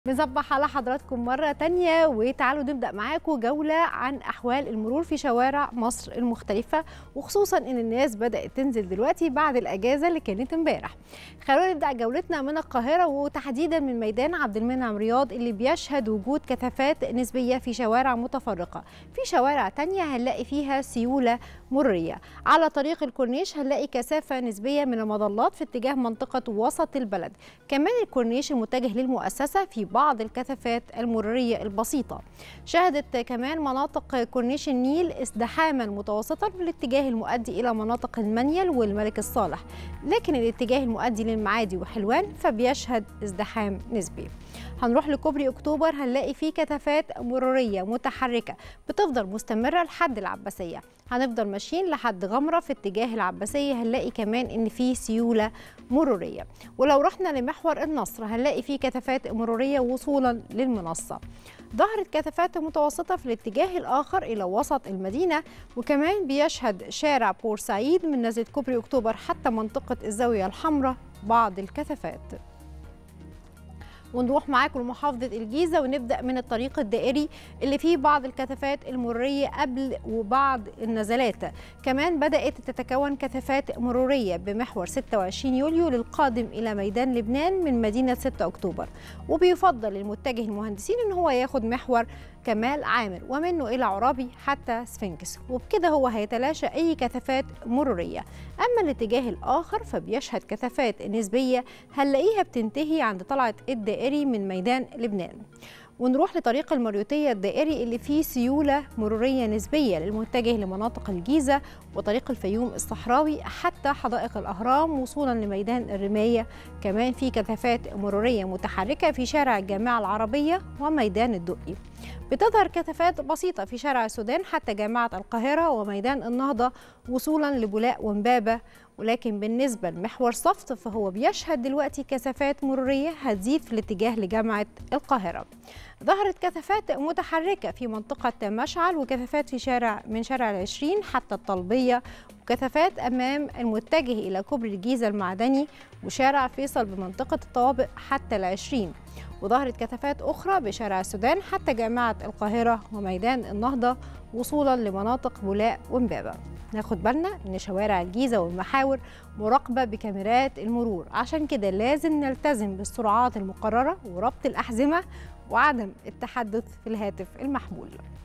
بنصبح على حضراتكم مرة تانية وتعالوا نبدأ معاكم جولة عن أحوال المرور في شوارع مصر المختلفة وخصوصا إن الناس بدأت تنزل دلوقتي بعد الأجازة اللي كانت امبارح. خلونا نبدأ جولتنا من القاهرة وتحديدا من ميدان عبد المنعم رياض اللي بيشهد وجود كثافات نسبية في شوارع متفرقة. في شوارع تانية هنلاقي فيها سيولة مرورية. على طريق الكورنيش هنلاقي كثافة نسبية من المظلات في اتجاه منطقة وسط البلد. كمان الكورنيش المتجه للمؤسسة في بعض الكثافات المرورية البسيطة شهدت كمان مناطق كورنيش النيل ازدحاما متوسطا في الاتجاه المؤدي إلى مناطق المنيل والملك الصالح لكن الاتجاه المؤدي للمعادي وحلوان فبيشهد ازدحام نسبي هنروح لكوبري اكتوبر هنلاقي فيه كثافات مروريه متحركه بتفضل مستمره لحد العباسيه هنفضل ماشيين لحد غمره في اتجاه العباسيه هنلاقي كمان ان في سيوله مروريه ولو رحنا لمحور النصر هنلاقي فيه كثافات مروريه وصولا للمنصه ظهرت كثافات متوسطة في الاتجاه الآخر إلى وسط المدينة وكمان بيشهد شارع بورسعيد من نزلة كوبري أكتوبر حتى منطقة الزاوية الحمراء بعض الكثافات ونروح معاكم لمحافظة الجيزة ونبدأ من الطريق الدائري اللي فيه بعض الكثافات المرورية قبل وبعد النزلات كمان بدأت تتكون كثافات مرورية بمحور 26 يوليو للقادم إلى ميدان لبنان من مدينة 6 أكتوبر وبيفضل للمتجه المهندسين إن هو ياخد محور كمال عامر ومنه إلى عرابي حتى سفنكس وبكده هو هيتلاشى أي كثافات مرورية أما الاتجاه الآخر فبيشهد كثافات نسبية هنلاقيها بتنتهي عند طلعة الدائري من ميدان لبنان ونروح لطريق المريوطية الدائري اللي فيه سيولة مرورية نسبية للمتجه لمناطق الجيزة وطريق الفيوم الصحراوي حتى حدائق الأهرام وصولا لميدان الرماية كمان في كثافات مرورية متحركة في شارع الجامعة العربية وميدان الدقي بتظهر كثافات بسيطة في شارع السودان حتى جامعة القاهرة وميدان النهضة وصولا لبولاق ومبابة ولكن بالنسبة لمحور صفت فهو بيشهد دلوقتي كثافات مرورية هتزيد في الاتجاه لجامعة القاهرة ظهرت كثافات متحركة في منطقة مشعل وكثافات في شارع من شارع العشرين حتى الطلبية وكثافات أمام المتجه إلى كوبري الجيزة المعدني وشارع فيصل بمنطقة الطوابق حتى العشرين وظهرت كثافات أخرى بشارع السودان حتى جامعة القاهرة وميدان النهضة وصولا لمناطق بولاق ومبابة ناخد بالنا ان شوارع الجيزه والمحاور مراقبه بكاميرات المرور عشان كده لازم نلتزم بالسرعات المقرره وربط الاحزمه وعدم التحدث في الهاتف المحمول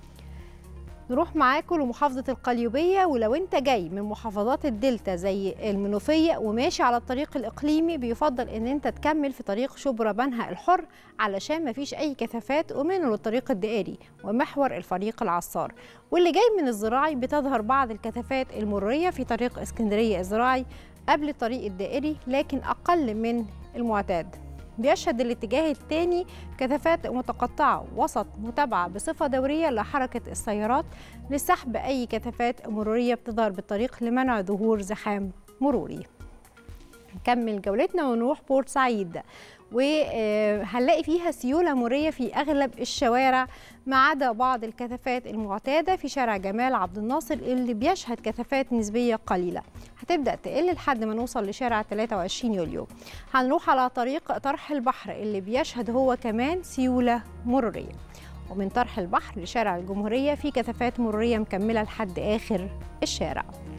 نروح معاكم لمحافظة القليوبية ولو انت جاي من محافظات الدلتا زي المنوفية وماشي على الطريق الإقليمي بيفضل ان انت تكمل في طريق شبرا بنها الحر علشان مفيش أي كثافات ومنه للطريق الدائري ومحور الفريق العصار واللي جاي من الزراعي بتظهر بعض الكثافات المرورية في طريق اسكندرية الزراعي قبل الطريق الدائري لكن أقل من المعتاد بيشهد الاتجاه الثاني كثافات متقطعة وسط متابعة بصفة دورية لحركة السيارات لسحب أي كثافات مرورية بتظهر بالطريق لمنع ظهور زحام مروري نكمل جولتنا ونروح بورت سعيد وهنلاقي فيها سيولة مرورية في أغلب الشوارع ما عدا بعض الكثافات المعتادة في شارع جمال عبد الناصر اللي بيشهد كثافات نسبية قليلة هتبدأ تقل لحد ما نوصل لشارع 23 يوليو هنروح على طريق طرح البحر اللي بيشهد هو كمان سيولة مرورية ومن طرح البحر لشارع الجمهورية في كثافات مرورية مكملة لحد آخر الشارع